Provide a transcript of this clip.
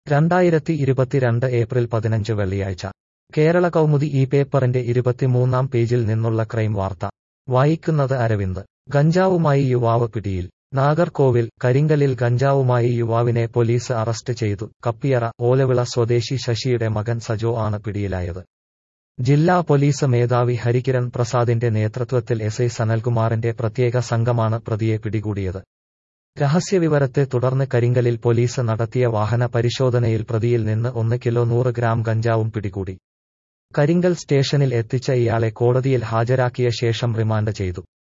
രണ്ടായിരത്തി ഇരുപത്തിരണ്ട് ഏപ്രിൽ പതിനഞ്ച് വെള്ളിയാഴ്ച കേരള കൗമുദി ഈ പേപ്പറിന്റെ ഇരുപത്തിമൂന്നാം പേജിൽ നിന്നുള്ള ക്രൈം വാർത്ത വായിക്കുന്നത് അരവിന്ദ് ഗഞ്ചാവുമായി യുവാവ് പിടിയിൽ നാഗർകോവിൽ കരിങ്കലിൽ ഗഞ്ചാവുമായി യുവാവിനെ പോലീസ് അറസ്റ്റ് ചെയ്തു കപ്പിയറ ഓലവിള സ്വദേശി ശശിയുടെ മകൻ സജോ ആണ് പിടിയിലായത് ജില്ലാ പോലീസ് മേധാവി ഹരികിരൺ പ്രസാദിന്റെ നേതൃത്വത്തിൽ എസ് ഐ സനൽകുമാറിന്റെ പ്രത്യേക സംഘമാണ് പ്രതിയെ പിടികൂടിയത് രഹസ്യവിവരത്തെ തുടർന്ന് കരിങ്കലിൽ പോലീസ് നടത്തിയ വാഹന പരിശോധനയിൽ പ്രതിയിൽ നിന്ന് ഒന്ന് കിലോ നൂറ് ഗ്രാം ഗഞ്ചാവും പിടികൂടി കരിങ്കൽ സ്റ്റേഷനിൽ എത്തിച്ച ഇയാളെ കോടതിയിൽ ഹാജരാക്കിയ ശേഷം റിമാൻഡ് ചെയ്തു